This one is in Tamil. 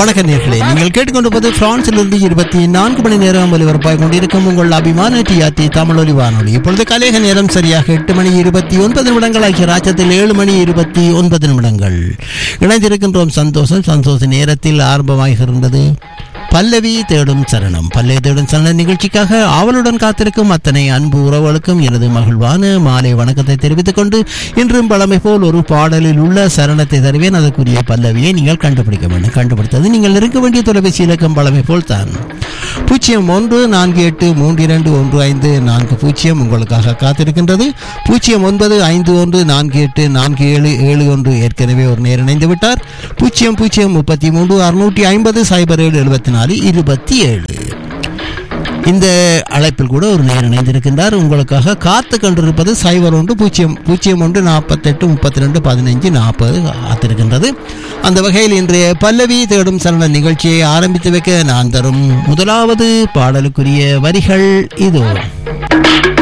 வணக்க நேர்களே நீங்கள் கேட்டுக்கொண்டிருப்பது பிரான்சிலிருந்து இருபத்தி நான்கு மணி நேரம் ஒலிபரப்பாக கொண்டிருக்கும் உங்கள் அபிமான டிஆர்டி தமிழொலி வானொலி இப்பொழுது கலேக நேரம் சரியாக எட்டு மணி இருபத்தி ஒன்பது நிமிடங்கள் ஆகிய ராஜ்யத்தில் ஏழு மணி இருபத்தி ஒன்பது நிமிடங்கள் இணைந்திருக்கின்றோம் சந்தோஷம் சந்தோஷ நேரத்தில் ஆரம்பமாகியிருந்தது பல்லவி தேடும் சரணம் பல்லவி தேடும் சரணம் நிகழ்ச்சிக்காக அவளுடன் காத்திருக்கும் அத்தனை அன்பு உறவுகளுக்கும் எனது மகிழ்வான மாலை வணக்கத்தை தெரிவித்துக் கொண்டு இன்றும் பழமை போல் ஒரு பாடலில் உள்ள சரணத்தை தருவேன் அதற்குரிய பல்லவியை நீங்கள் கண்டுபிடிக்க வேண்டும் கண்டுபிடித்தது நீங்கள் இருக்க வேண்டிய தொலைபேசி இலக்கம் பழமை போல் தான் பூஜ்ஜியம் ஒன்று நான்கு எட்டு மூன்று இரண்டு ஒன்று ஐந்து நான்கு பூஜ்ஜியம் உங்களுக்காக காத்திருக்கின்றது பூஜ்ஜியம் ஒன்பது ஐந்து ஒன்று நான்கு எட்டு நான்கு ஏழு ஏழு ஒன்று ஏற்கனவே ஒரு நேர் இணைந்து விட்டார் பூஜ்ஜியம் பூஜ்ஜியம் முப்பத்தி மூன்று அறுநூற்றி ஐம்பது சைபர் ஏழு எழுபத்தி நாலு இருபத்தி ஏழு இந்த அழைப்பில் கூட ஒரு நேர் இணைந்திருக்கின்றார் உங்களுக்காக காத்து கொண்டிருப்பது சைபர் ஒன்று பூஜ்ஜியம் பூஜ்ஜியம் ஒன்று நாற்பத்தெட்டு முப்பத்தி ரெண்டு பதினஞ்சு நாற்பது காத்திருக்கின்றது அந்த வகையில் இன்றைய பல்லவி தேடும் சரண நிகழ்ச்சியை ஆரம்பித்து வைக்க நான் தரும் முதலாவது பாடலுக்குரிய வரிகள் இதோ